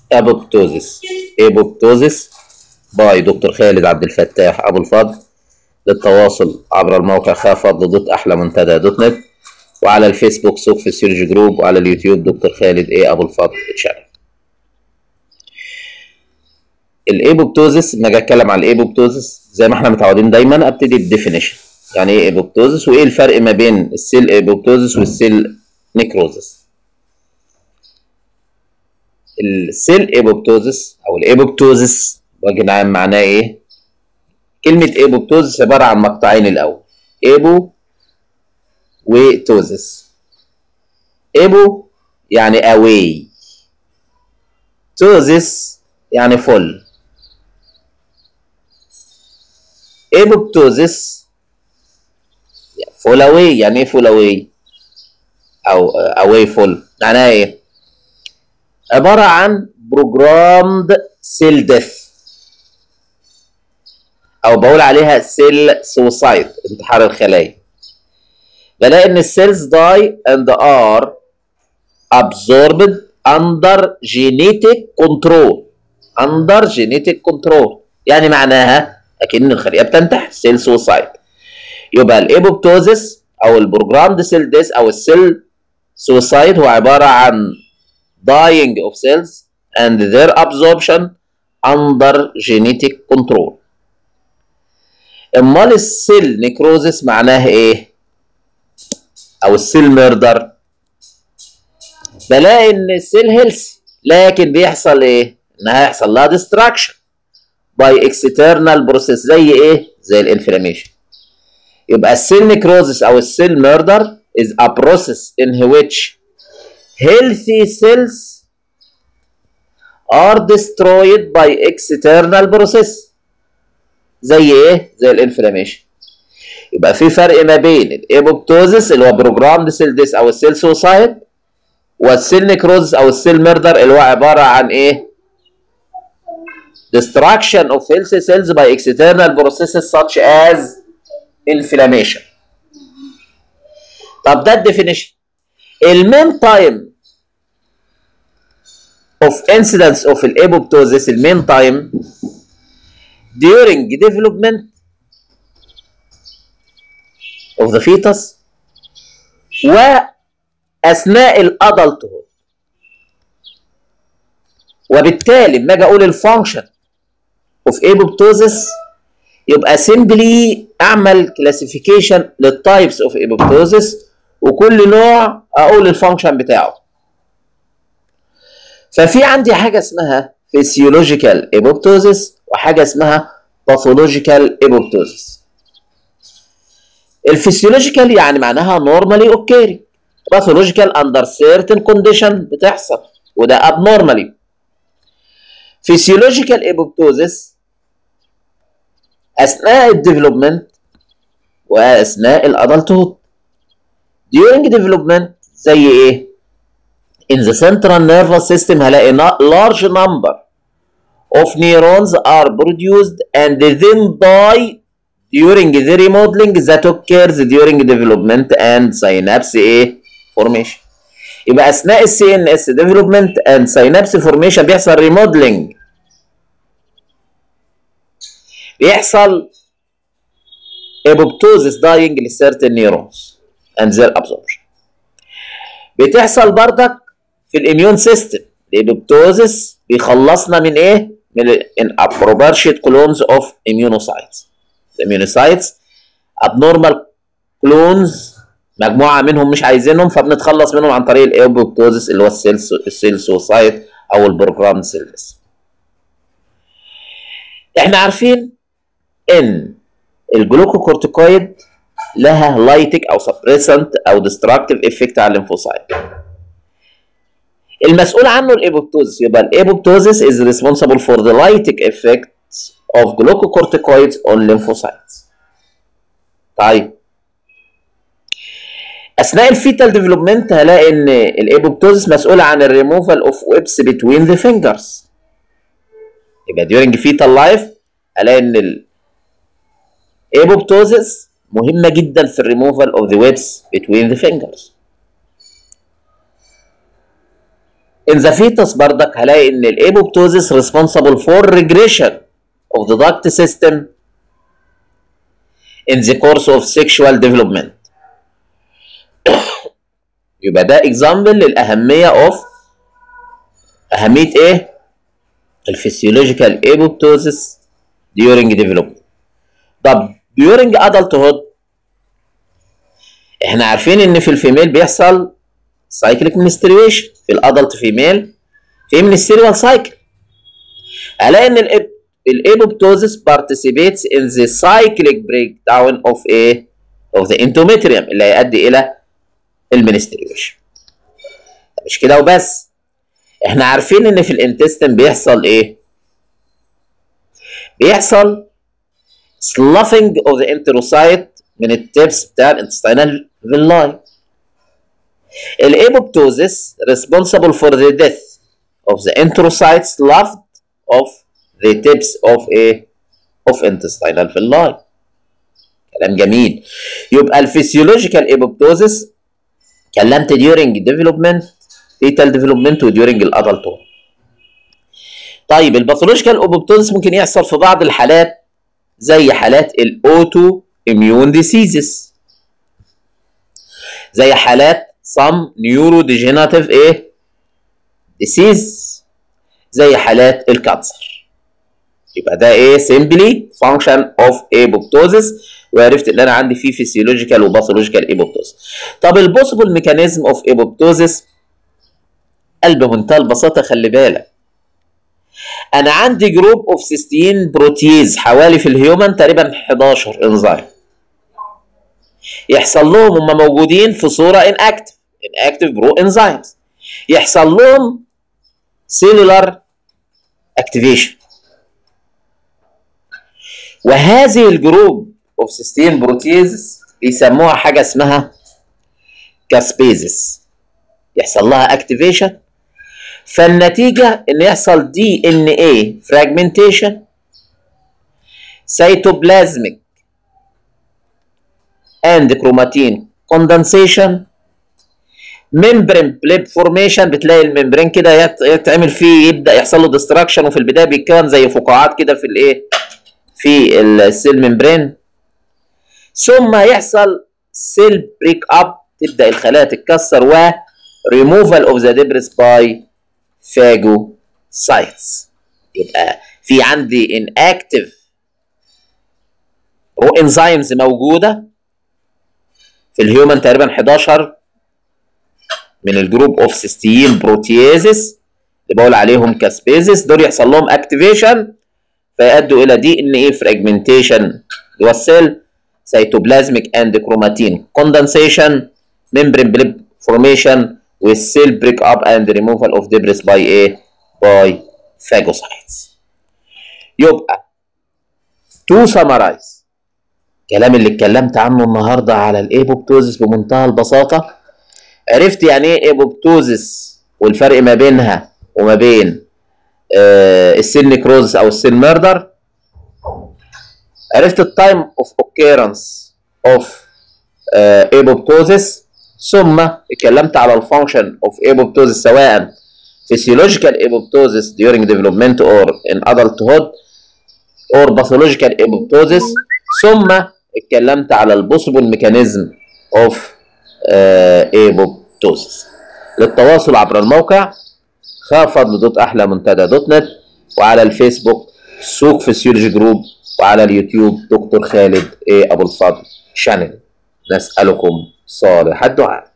ابوبتوزيس ابوبتوزيس باي دكتور خالد عبد الفتاح ابو الفضل للتواصل عبر الموقع خافض دوت احلى منتدى دوت نت وعلى الفيسبوك سوق في سيرج جروب وعلى اليوتيوب دكتور خالد ايه ابو الفضل تشانل الايبوبتوزيس لما اجي اتكلم عن الايبوبتوزيس زي ما احنا متعودين دايما ابتدي بديفينيشن يعني ايه ايبوبتوزيس وايه الفرق ما بين السيل ايبوبتوزيس والسيل نيكروزيس السيل ايبوبتوزيس او الايبوبتوزيس بوجه عام معناه ايه كلمة ايبوبتوزيس عبارة عن مقطعين الاول ايبو وتوزيس ايبو يعني اواي توزيس يعني فل ايبوبتوزيس فول اواي يعني ايه فول اواي او اواي فول معناها ايه عبارة عن بروجرامد سيل ديث او بقول عليها سيل سوسايد انتحار الخلايا بلاقي ان السيلز داي اند ار absorbed under genetic control under genetic control يعني معناها اكن الخليه بتنتحر سيل سوسايد يبقى الايبوبتوزيس او البروجرامد سيل ديس او السيل سوسايد هو عباره عن dying of cells and their absorption under genetic control امال السيل نيكروزيس معناها ايه او السيل ميردر بلاقي ان السيل هيلثي لكن بيحصل ايه انها يحصل لها ديستراكشن باي اكسترنال بروسيس زي ايه زي الانفلاميشن يبقى السيل نيكروزيس او السيل ميردر is a process in which healthy cells are destroyed by external process زي ايه؟ زي الانفلاميشن يبقى في فرق ما بين الايبوبتوزيس اللي هو بروجرامد سيل ديس او السيل سوسايد والسيل نيكروزيس او السيل ميردر اللي هو عباره عن ايه؟ destruction of healthy cells by external processes such as inflammation. طب ده الديفينيشن. المين تايم of incidence of الابوبتوزيس المين تايم during development of the fetus واثناء الادلتهود وبالتالي لما اجي اقول الفانكشن اوف ايبوبتوزيس يبقى سيمبلي اعمل كلاسيفيكيشن للتايبس اوف ايبوبتوزيس وكل نوع اقول الفانكشن بتاعه ففي عندي حاجه اسمها فيسيولوجيكال ايبوبتوزيس وحاجه اسمها باثولوجيكال ايبوبتوزيس الفسيولوجيكال يعني معناها نورمالي اوكيري باثولوجيكال اندر سيرتن كونديشن بتحصل وده ابنورمالي فسيولوجيكال ايبوبتوزيس اثناء الديفلوبمنت واثناء الادلتهود during development زي ايه in the central nervous system هلاقي large number of neurons are produced and then die during the remodeling that occurs during development and synapse ايه formation يبقى اثناء السي ان اس development and synapse formation بيحصل remodeling بيحصل apoptosis dying لcertain neurons and their absorption بتحصل بردك في الاميون سيستم الابوبتوزيس بيخلصنا من ايه؟ من الابروبرشيت كلونز اوف immunocytes الاميونوسايتس abnormal كلونز مجموعه منهم مش عايزينهم فبنتخلص منهم عن طريق الابوبتوزيس اللي هو السيل السيل سوسايت او البروجرام سيلز احنا عارفين ان الجلوكوكورتيكويد لها لايتك او سبريسنت او ديستراكتيف افكت على الليمفوسايت المسؤول عنه الابوبتوزيس يبقى الابوبتوزيس is responsible for the lytic effects of glucocorticoids on lymphocytes طيب اثناء الفيتال ديفلوبمنت هلاقي ان الابوبتوزيس مسؤول عن الريموفال اوف ويبس بتوين ذا فينجرز يبقى during fetal life هلاقي ان الابوبتوزيس مهمه جدا في الريموفال اوف ذا ويبس بتوين ذا فينجرز in the fetus بردك هلاقي ان الابوبتوزيس responsible for regression of the duct system in the course of sexual development يبقى ده example للأهمية of أهمية إيه؟ الفسيولوجيكال apoptosis during development طب during adulthood احنا عارفين ان في الفيميل بيحصل cyclic menstruation في الادلت فيميل في menstrual cycle الاقي ان الاب الابوبتوزيس participates in the cyclic breakdown of a of the endometrium اللي هيؤدي الى المنستريوشن مش كده وبس احنا عارفين ان في الانتستين بيحصل ايه بيحصل sloughing of the enterocyte من التبس بتاع الانتستينال فيلاي الابوبتوزيس responsible for the death of the enterocyte sloughed of the tips of a of intestinal villi كلام جميل يبقى الفسيولوجيكال ابوبتوزيس كلمت during development fetal development و during الادلتون طيب الباثولوجيكال اوبوبتوزيس ممكن يحصل في بعض الحالات زي حالات الاوتو اميون ديسيزز زي حالات some neurodegenerative ايه disease زي حالات الكانسر يبقى ده ايه simply function of apoptosis وعرفت ان انا عندي فيه physiological وباثولوجيكال apoptosis طب البوسيبل ميكانيزم اوف apoptosis قلب بمنتهى البساطه خلي بالك انا عندي جروب اوف سيستين بروتيز حوالي في الهيومن تقريبا 11 انزيم يحصل لهم هم موجودين في صوره ان اكتف ان اكتف برو انزيمز يحصل لهم سيلولار اكتيفيشن وهذه الجروب اوف سيستين بروتيز بيسموها حاجه اسمها كاسبيزس يحصل لها اكتيفيشن فالنتيجه ان يحصل دي ان اي فراجمنتيشن سيتوبلازميك اند كروماتين كوندنسيشن ممبرين بليب فورميشن بتلاقي الممبرين كده يتعمل فيه يبدا يحصل له ديستراكشن وفي البدايه بيتكون زي فقاعات كده في الايه في السيل ممبرين ثم يحصل سيل بريك اب تبدا الخلايا تتكسر و removal of the debris by phagocytes يبقى في عندي inactive رو انزيمز موجوده في الهيومن تقريبا 11 من الجروب اوف سيستين بروتيازيس اللي بقول عليهم كاسبيزيس دول يحصل لهم اكتيفيشن فيؤدوا الى دي ان ايه فراجمنتيشن جوه السيل سيتوبلازميك اند كروماتين كوندنسيشن ممبرين بليب فورميشن والسيل بريك اب اند ريموفال اوف ديبريس باي ايه باي فاجوسايتس يبقى تو سمرايز الكلام اللي اتكلمت عنه النهارده على الايبوبتوزيس بمنتهى البساطه عرفت يعني ايه ايبوبتوزيس والفرق ما بينها وما بين آه السيل نيكروزس او السيل ميردر عرفت التايم اوف اوكيرنس اوف ايبوبتوزيس ثم اتكلمت على الفانكشن اوف ايبوبتوزيس سواء physiological apoptosis during development or in adulthood or pathological apoptosis ثم اتكلمت على البوسيبل ميكانيزم اوف apoptosis للتواصل عبر الموقع خافض دوت احلى منتدى دوت نت وعلى الفيسبوك سوق فسيولوجي جروب وعلى اليوتيوب دكتور خالد ايه ابو الفضل شانل نسالكم صالح الدعاء